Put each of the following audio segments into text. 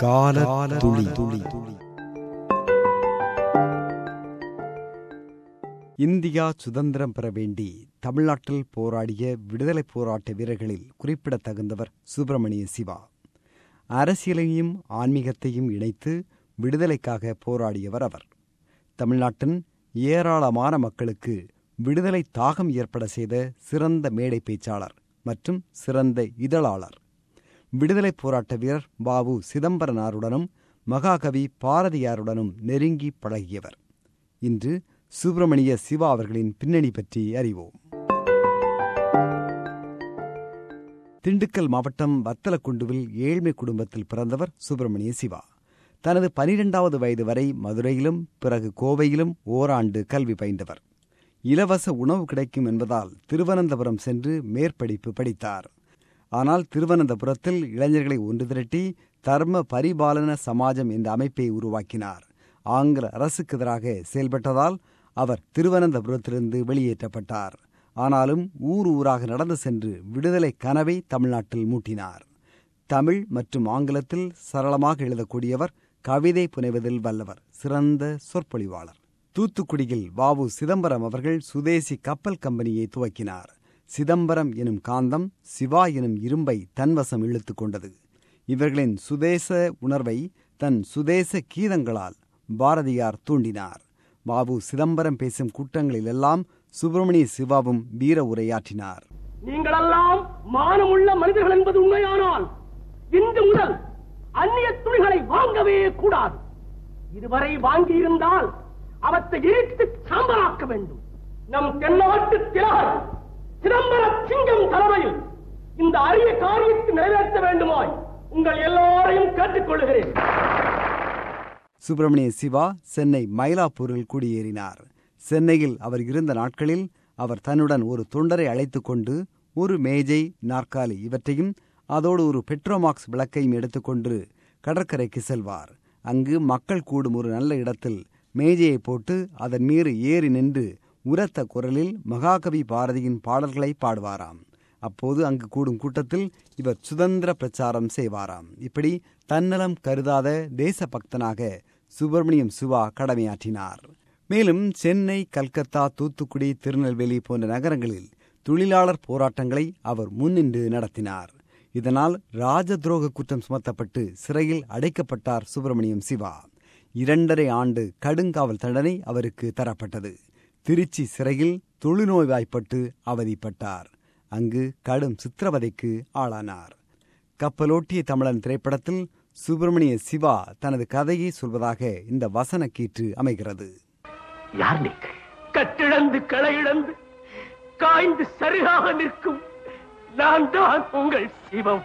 கால துளி துளி இந்தியா சுதந்திரம் பெற வேண்டி தமிழ்நாட்டில் போராடிய விடுதலை போராட்ட வீரர்களில் குறிப்பிடத்தகுந்தவர் சுப்பிரமணிய சிவா அரசியலையும் ஆன்மீகத்தையும் இணைத்து விடுதலைக்காக போராடியவர் அவர் தமிழ்நாட்டின் ஏராளமான மக்களுக்கு விடுதலை தாகம் ஏற்பட செய்த சிறந்த மேடை பேச்சாளர் மற்றும் சிறந்த இதழாளர் விடுதலை போராட்ட வீரர் பாபு சிதம்பரனாருடனும் மகாகவி பாரதியாருடனும் நெருங்கி பழகியவர் இன்று சுப்பிரமணிய சிவா அவர்களின் பின்னணி பற்றி அறிவோம் திண்டுக்கல் மாவட்டம் வத்தலக்குண்டுவில் ஏழ்மை குடும்பத்தில் பிறந்தவர் சுப்பிரமணிய சிவா தனது பனிரெண்டாவது வயது வரை மதுரையிலும் பிறகு கோவையிலும் ஓராண்டு கல்வி பயின்றவர் இலவச உணவு கிடைக்கும் என்பதால் திருவனந்தபுரம் சென்று மேற்படிப்பு படித்தார் ஆனால் திருவனந்தபுரத்தில் இளைஞர்களை ஒன்று திரட்டி தர்ம பரிபாலன சமாஜம் என்ற அமைப்பை உருவாக்கினார் ஆங்கில அரசுக்கு எதிராக செயல்பட்டதால் அவர் திருவனந்தபுரத்திலிருந்து வெளியேற்றப்பட்டார் ஆனாலும் ஊர் ஊராக நடந்து சென்று விடுதலை கனவை தமிழ்நாட்டில் மூட்டினார் தமிழ் மற்றும் ஆங்கிலத்தில் சரளமாக எழுதக்கூடியவர் கவிதை புனைவதில் வல்லவர் சிறந்த சொற்பொழிவாளர் தூத்துக்குடியில் வாவு சிதம்பரம் அவர்கள் சுதேசி கப்பல் கம்பெனியை துவக்கினார் சிதம்பரம் எனும் காந்தம் சிவா எனும் இரும்பை தன்வசம் இழுத்து கொண்டது இவர்களின் சுதேச உணர்வை தன் சுதேச கீதங்களால் பாரதியார் தூண்டினார் பாபு சிதம்பரம் பேசும் கூட்டங்களிலெல்லாம் சுப்பிரமணிய சிவாவும் வீர உரையாற்றினார் நீங்களெல்லாம் மானமுள்ள மனிதர்கள் என்பது உண்மையானால் இன்று முதல் அந்நிய துணிகளை வாங்கவே கூடாது இதுவரை வாங்கி இருந்தால் அவற்றை எரித்து சாம்பலாக்க வேண்டும் நம் தென்னாட்டு திலகர் சிதம்பர சிங்கம் தலைமையில் இந்த அரிய காரியத்தை நிறைவேற்ற வேண்டுமாய் உங்கள் எல்லாரையும் கேட்டுக்கொள்கிறேன் சுப்பிரமணிய சிவா சென்னை மயிலாப்பூரில் குடியேறினார் சென்னையில் அவர் இருந்த நாட்களில் அவர் தன்னுடன் ஒரு தொண்டரை அழைத்துக் கொண்டு ஒரு மேஜை நாற்காலி இவற்றையும் அதோடு ஒரு பெட்ரோமாக்ஸ் விளக்கையும் எடுத்துக்கொண்டு கடற்கரைக்கு செல்வார் அங்கு மக்கள் கூடும் ஒரு நல்ல இடத்தில் மேஜையை போட்டு அதன் மீது ஏறி நின்று உரத்த குரலில் மகாகவி பாரதியின் பாடல்களை பாடுவாராம் அப்போது அங்கு கூடும் கூட்டத்தில் இவர் சுதந்திர பிரச்சாரம் செய்வாராம் இப்படி தன்னலம் கருதாத தேசபக்தனாக சுப்பிரமணியம் சிவா கடமையாற்றினார் மேலும் சென்னை கல்கத்தா தூத்துக்குடி திருநெல்வேலி போன்ற நகரங்களில் தொழிலாளர் போராட்டங்களை அவர் முன்னின்று நடத்தினார் இதனால் ராஜ துரோக குற்றம் சுமத்தப்பட்டு சிறையில் அடைக்கப்பட்டார் சுப்பிரமணியம் சிவா இரண்டரை ஆண்டு கடுங்காவல் தண்டனை அவருக்கு தரப்பட்டது திருச்சி சிறையில் தொழுநோய்வாய்ப்பட்டு அவதிப்பட்டார் அங்கு கடும் சித்திரவதைக்கு ஆளானார் கப்பலோட்டிய தமிழன் திரைப்படத்தில் சுப்பிரமணிய சிவா தனது கதையை சொல்வதாக இந்த வசன கீற்று அமைகிறது யார் நீங்கள் கட்டிழந்து களையிழந்து காய்ந்து சரியாக நிற்கும் நான் தான் உங்கள் சிவம்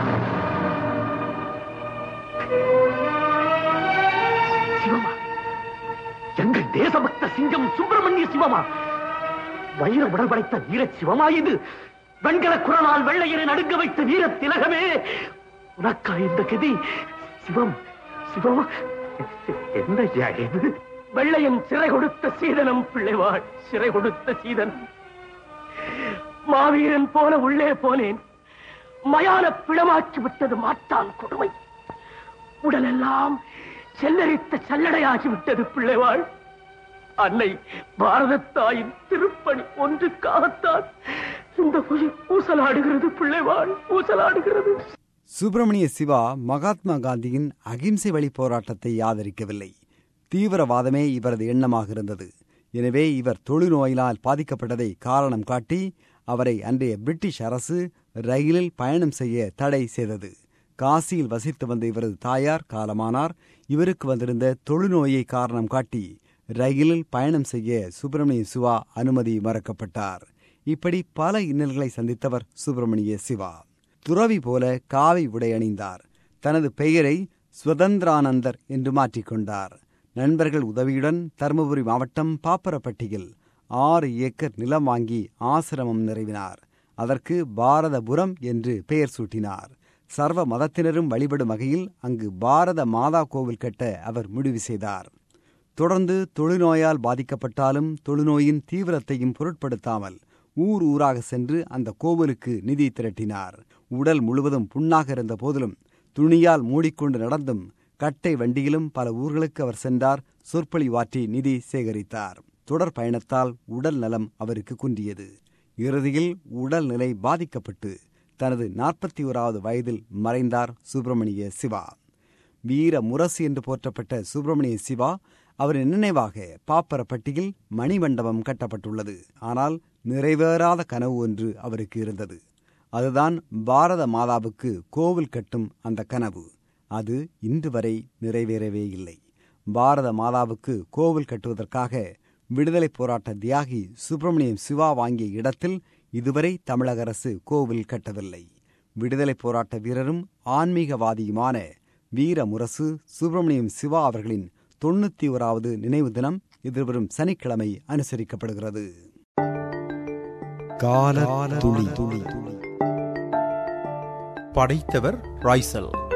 சிவமா எங்கள் தேசபக்த சிங்கம் சுப்பிரமணிய சிவமா வைர உடல் படைத்த வீர சிவமா இது வெண்கல குரலால் வெள்ளையரை நடுங்க வைத்த வீர திலகமே உனக்கா இந்த கதி சிவம் சிவம் என்ன ஐயா இது வெள்ளையன் சிறை கொடுத்த சீதனம் பிள்ளைவாள் சிறை கொடுத்த சீதனம் மாவீரன் போல உள்ளே போனேன் மயான பிளமாக்கி விட்டது மாட்டான் கொடுமை உடலெல்லாம் செல்லரித்த சல்லடையாகி விட்டது பிள்ளைவாள் அன்னை பாரத தாயின் திருப்பணி ஒன்றுக்காகத்தான் இந்த உயிர் ஊசலாடுகிறது பிள்ளைவாள் ஊசலாடுகிறது சுப்பிரமணிய சிவா மகாத்மா காந்தியின் அகிம்சை வழி போராட்டத்தை ஆதரிக்கவில்லை தீவிரவாதமே இவரது எண்ணமாக இருந்தது எனவே இவர் தொழுநோயினால் பாதிக்கப்பட்டதை காரணம் காட்டி அவரை அன்றைய பிரிட்டிஷ் அரசு ரயிலில் பயணம் செய்ய தடை செய்தது காசியில் வசித்து வந்த இவரது தாயார் காலமானார் இவருக்கு வந்திருந்த தொழுநோயை காரணம் காட்டி ரயிலில் பயணம் செய்ய சுப்பிரமணிய சிவா அனுமதி மறக்கப்பட்டார் இப்படி பல இன்னல்களை சந்தித்தவர் சுப்பிரமணிய சிவா துறவி போல காவி உடை அணிந்தார் தனது பெயரை சுதந்திரானந்தர் என்று மாற்றிக்கொண்டார் நண்பர்கள் உதவியுடன் தருமபுரி மாவட்டம் பாப்பரப்பட்டியில் ஆறு ஏக்கர் நிலம் வாங்கி ஆசிரமம் நிறைவினார் அதற்கு பாரதபுரம் என்று பெயர் சூட்டினார் சர்வ மதத்தினரும் வழிபடும் வகையில் அங்கு பாரத மாதா கோவில் கட்ட அவர் முடிவு செய்தார் தொடர்ந்து தொழுநோயால் பாதிக்கப்பட்டாலும் தொழுநோயின் தீவிரத்தையும் பொருட்படுத்தாமல் ஊர் ஊராக சென்று அந்த கோவிலுக்கு நிதி திரட்டினார் உடல் முழுவதும் புண்ணாக இருந்த போதிலும் துணியால் மூடிக்கொண்டு நடந்தும் கட்டை வண்டியிலும் பல ஊர்களுக்கு அவர் சென்றார் சொற்பொழிவாற்றி நிதி சேகரித்தார் தொடர் பயணத்தால் உடல் நலம் அவருக்கு குன்றியது இறுதியில் உடல்நிலை பாதிக்கப்பட்டு தனது நாற்பத்தி ஓராவது வயதில் மறைந்தார் சுப்பிரமணிய சிவா வீர முரசு என்று போற்றப்பட்ட சுப்பிரமணிய சிவா அவரின் நினைவாக பாப்பரப்பட்டியில் மணிமண்டபம் கட்டப்பட்டுள்ளது ஆனால் நிறைவேறாத கனவு ஒன்று அவருக்கு இருந்தது அதுதான் பாரத மாதாவுக்கு கோவில் கட்டும் அந்த கனவு அது இன்று வரை நிறைவேறவே இல்லை பாரத மாதாவுக்கு கோவில் கட்டுவதற்காக விடுதலை போராட்ட தியாகி சுப்பிரமணியம் சிவா வாங்கிய இடத்தில் இதுவரை தமிழக அரசு கோவில் கட்டவில்லை விடுதலை போராட்ட வீரரும் ஆன்மீகவாதியுமான வீர முரசு சுப்பிரமணியம் சிவா அவர்களின் தொண்ணூத்தி ஓராவது நினைவு தினம் எதிர்வரும் சனிக்கிழமை அனுசரிக்கப்படுகிறது கால துளி படைத்தவர் ராய்சல்